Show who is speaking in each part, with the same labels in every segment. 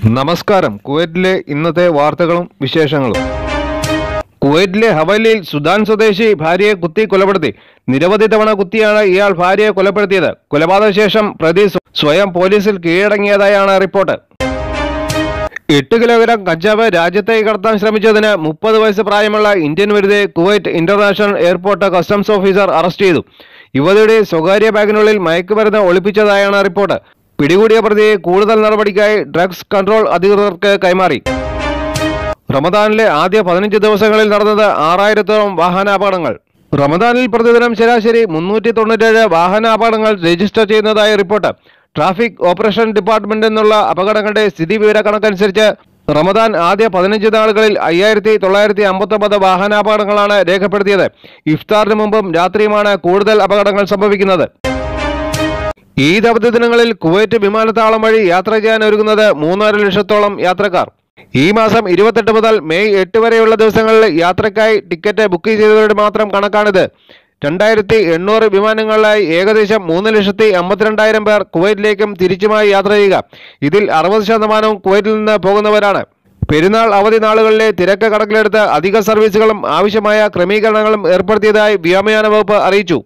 Speaker 1: നമസ്കാരം കുവൈറ്റിലെ ഇന്നത്തെ വാർത്തകളും വിശേഷങ്ങളും കുവൈറ്റിലെ ഹവലിയിൽ സുഡാൻ സ്വദേശി ഭാര്യയെ കുത്തി കൊലപ്പെടുത്തി നിരവധി തവണ കുത്തിയാണ് ഇയാൾ ഭാര്യയെ കൊലപ്പെടുത്തിയത് കൊലപാതക ശേഷം പ്രതി സ്വ- സ്വയം പോലീസിൽ കീഴടങ്ങിയതായാണ് റിപ്പോർട്ട് എട്ട് കിലോഗ്രാം കഞ്ചാവ് രാജ്യത്തേക്ക് കടത്താൻ ശ്രമിച്ചതിന് മുപ്പത് വയസ്സ് പ്രായമുള്ള ഇന്ത്യൻ വിരുദ്ധെ Kuwait international airport customs officer arrest ചെയ്തു യുവതിയുടെ സ്വകാര്യ ബാഗിനുള്ളിൽ മയക്കുമരുന്ന് ഒളിപ്പിച്ചതായാണ് റിപ്പോർട്ട് പിടികൂടിയ പ്രതിയെ കൂടുതൽ നടപടിക്കായി ഡ്രഗ്സ് കൺട്രോൾ അധികൃതർക്ക് കൈമാറി റമദാനിലെ ആദ്യ പതിനഞ്ച് ദിവസങ്ങളിൽ നടന്നത് ആറായിരത്തോളം വാഹനാപകടങ്ങൾ റമദാനിൽ പ്രതിദിനം ശരാശരി മുന്നൂറ്റി തൊണ്ണൂറ്റേഴ് വാഹനാപകടങ്ങൾ രജിസ്റ്റർ ചെയ്യുന്നതായി റിപ്പോർട്ട് ട്രാഫിക് ഓപ്പറേഷൻ ഡിപ്പാർട്ട്മെന്റിൽ നിന്നുള്ള അപകടങ്ങളുടെ സ്ഥിതിവിവര കണക്കനുസരിച്ച് റമദാൻ ആദ്യ പതിനഞ്ച് നാളുകളിൽ അയ്യായിരത്തി തൊള്ളായിരത്തി അമ്പത്തൊമ്പത് വാഹനാപകടങ്ങളാണ് രേഖപ്പെടുത്തിയത് ഇഫ്താറിന് മുമ്പും രാത്രിയുമാണ് കൂടുതൽ അപകടങ്ങൾ സംഭവിക്കുന്നത് ഈദ് അവധി ദിനങ്ങളിൽ കുവൈറ്റ് വിമാനത്താവളം വഴി യാത്ര ചെയ്യാൻ ഒരുങ്ങുന്നത് മൂന്നര ലക്ഷത്തോളം യാത്രക്കാർ ഈ മാസം ഇരുപത്തെട്ട് മുതൽ മെയ് എട്ട് വരെയുള്ള ദിവസങ്ങളിൽ യാത്രയ്ക്കായി ടിക്കറ്റ് ബുക്ക് ചെയ്തവരുടെ മാത്രം കണക്കാണിത് രണ്ടായിരത്തി എണ്ണൂറ് വിമാനങ്ങളിലായി ഏകദേശം മൂന്ന് ലക്ഷത്തി അമ്പത്തിരണ്ടായിരം പേർ കുവൈറ്റിലേക്കും തിരിച്ചുമായി യാത്ര ചെയ്യുക ഇതിൽ അറുപത് ശതമാനവും കുവൈറ്റിൽ നിന്ന് പോകുന്നവരാണ് പെരുന്നാൾ അവധി നാളുകളിലെ തിരക്ക് കണക്കിലെടുത്ത് അധിക സർവീസുകളും ആവശ്യമായ ക്രമീകരണങ്ങളും ഏർപ്പെടുത്തിയതായി വ്യോമയാന വകുപ്പ് അറിയിച്ചു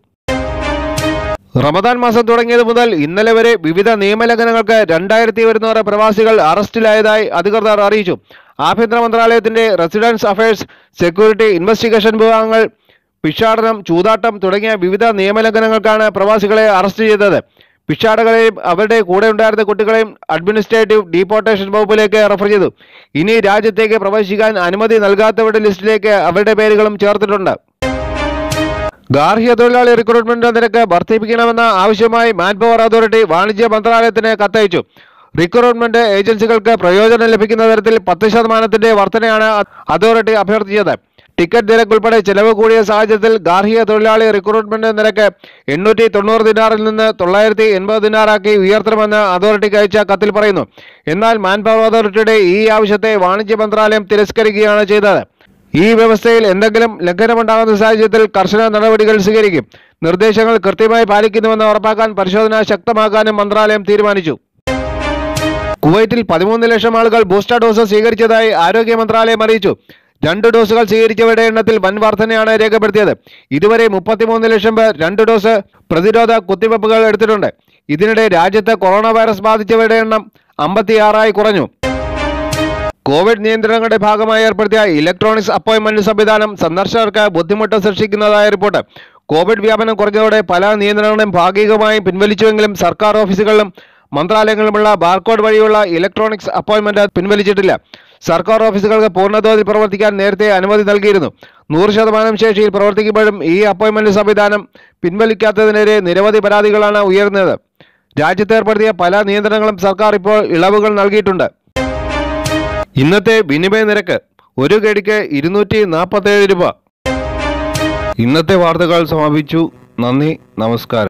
Speaker 1: റമദാൻ മാസം തുടങ്ങിയത് മുതൽ ഇന്നലെ വരെ വിവിധ നിയമലംഘനങ്ങൾക്ക് രണ്ടായിരത്തി ഒരുന്നൂറ് പ്രവാസികൾ അറസ്റ്റിലായതായി അധികൃതർ അറിയിച്ചു ആഭ്യന്തര മന്ത്രാലയത്തിന്റെ റെസിഡൻസ് അഫയേഴ്സ് സെക്യൂരിറ്റി ഇൻവെസ്റ്റിഗേഷൻ വിഭാഗങ്ങൾ ഭിക്ഷാടനം ചൂതാട്ടം തുടങ്ങിയ വിവിധ നിയമലംഘനങ്ങൾക്കാണ് പ്രവാസികളെ അറസ്റ്റ് ചെയ്തത് ഭിക്ഷാടകളെയും അവരുടെ കൂടെ ഉണ്ടായിരുന്ന കുട്ടികളെയും അഡ്മിനിസ്ട്രേറ്റീവ് ഡീപ്പോർട്ടേഷൻ വകുപ്പിലേക്ക് റഫർ ചെയ്തു ഇനി രാജ്യത്തേക്ക് പ്രവേശിക്കാൻ അനുമതി നൽകാത്തവരുടെ ലിസ്റ്റിലേക്ക് അവരുടെ പേരുകളും ചേർത്തിട്ടുണ്ട് ഗാർഹിക തൊഴിലാളി റിക്രൂട്ട്മെന്റ് നിരക്ക് വർദ്ധിപ്പിക്കണമെന്ന ആവശ്യമായി മാൻ പവർ അതോറിറ്റി വാണിജ്യ മന്ത്രാലയത്തിന് കത്തയച്ചു റിക്രൂട്ട്മെന്റ് ഏജൻസികൾക്ക് പ്രയോജനം ലഭിക്കുന്ന തരത്തിൽ പത്ത് ശതമാനത്തിന്റെ വർധനയാണ് അതോറിറ്റി അഭ്യർത്ഥിച്ചത് ടിക്കറ്റ് നിരക്ക് ഉൾപ്പെടെ ചെലവ് കൂടിയ സാഹചര്യത്തിൽ ഗാർഹിക തൊഴിലാളി റിക്രൂട്ട്മെന്റ് നിരക്ക് എണ്ണൂറ്റി തൊണ്ണൂറ് ദിനാറിൽ നിന്ന് തൊള്ളായിരത്തി എൺപത് ദിനാറാക്കി ഉയർത്തണമെന്ന് അതോറിറ്റിക്ക് അയച്ച കത്തിൽ പറയുന്നു എന്നാൽ മാൻ പവർ അതോറിറ്റിയുടെ ഈ ആവശ്യത്തെ വാണിജ്യ മന്ത്രാലയം തിരസ്കരിക്കുകയാണ് ചെയ്തത് ഈ വ്യവസ്ഥയിൽ എന്തെങ്കിലും ലംഘനമുണ്ടാകുന്ന സാഹചര്യത്തിൽ കർശന നടപടികൾ സ്വീകരിക്കും നിർദ്ദേശങ്ങൾ കൃത്യമായി പാലിക്കുന്നുവെന്ന് ഉറപ്പാക്കാൻ പരിശോധന ശക്തമാക്കാനും മന്ത്രാലയം തീരുമാനിച്ചു കുവൈറ്റിൽ പതിമൂന്ന് ലക്ഷം ആളുകൾ ബൂസ്റ്റർ ഡോസ് സ്വീകരിച്ചതായി ആരോഗ്യ മന്ത്രാലയം അറിയിച്ചു രണ്ട് ഡോസുകൾ സ്വീകരിച്ചവരുടെ എണ്ണത്തിൽ വൻ വർധനയാണ് രേഖപ്പെടുത്തിയത് ഇതുവരെ മുപ്പത്തിമൂന്ന് ലക്ഷം പേർ രണ്ട് ഡോസ് പ്രതിരോധ കുത്തിവയ്പ്പുകൾ എടുത്തിട്ടുണ്ട് ഇതിനിടെ രാജ്യത്ത് കൊറോണ വൈറസ് ബാധിച്ചവരുടെ എണ്ണം അമ്പത്തിയാറായി കുറഞ്ഞു കോവിഡ് നിയന്ത്രണങ്ങളുടെ ഭാഗമായി ഏർപ്പെടുത്തിയ ഇലക്ട്രോണിക്സ് അപ്പോയിന്റ്മെന്റ് സംവിധാനം സന്ദർശകർക്ക് ബുദ്ധിമുട്ട് സൃഷ്ടിക്കുന്നതായ റിപ്പോർട്ട് കോവിഡ് വ്യാപനം കുറഞ്ഞതോടെ പല നിയന്ത്രണങ്ങളും ഭാഗികമായും പിൻവലിച്ചുവെങ്കിലും സർക്കാർ ഓഫീസുകളിലും മന്ത്രാലയങ്ങളിലുമുള്ള ബാർകോഡ് വഴിയുള്ള ഇലക്ട്രോണിക്സ് അപ്പോയിന്റ്മെന്റ് പിൻവലിച്ചിട്ടില്ല സർക്കാർ ഓഫീസുകൾക്ക് പൂർണ്ണതോതിൽ പ്രവർത്തിക്കാൻ നേരത്തെ അനുമതി നൽകിയിരുന്നു നൂറ് ശതമാനം ശേഷിയിൽ പ്രവർത്തിക്കുമ്പോഴും ഈ അപ്പോയിന്റ്മെന്റ് സംവിധാനം പിൻവലിക്കാത്തതിനെതിരെ നിരവധി പരാതികളാണ് ഉയർന്നത് രാജ്യത്ത് ഏർപ്പെടുത്തിയ പല നിയന്ത്രണങ്ങളും സർക്കാർ ഇപ്പോൾ ഇളവുകൾ നൽകിയിട്ടുണ്ട് ഇന്നത്തെ വിനിമയ നിരക്ക് ഒരു ഗഡിക്ക് ഇരുന്നൂറ്റി നാൽപ്പത്തേഴ് രൂപ ഇന്നത്തെ വാർത്തകൾ സമാപിച്ചു നന്ദി നമസ്കാരം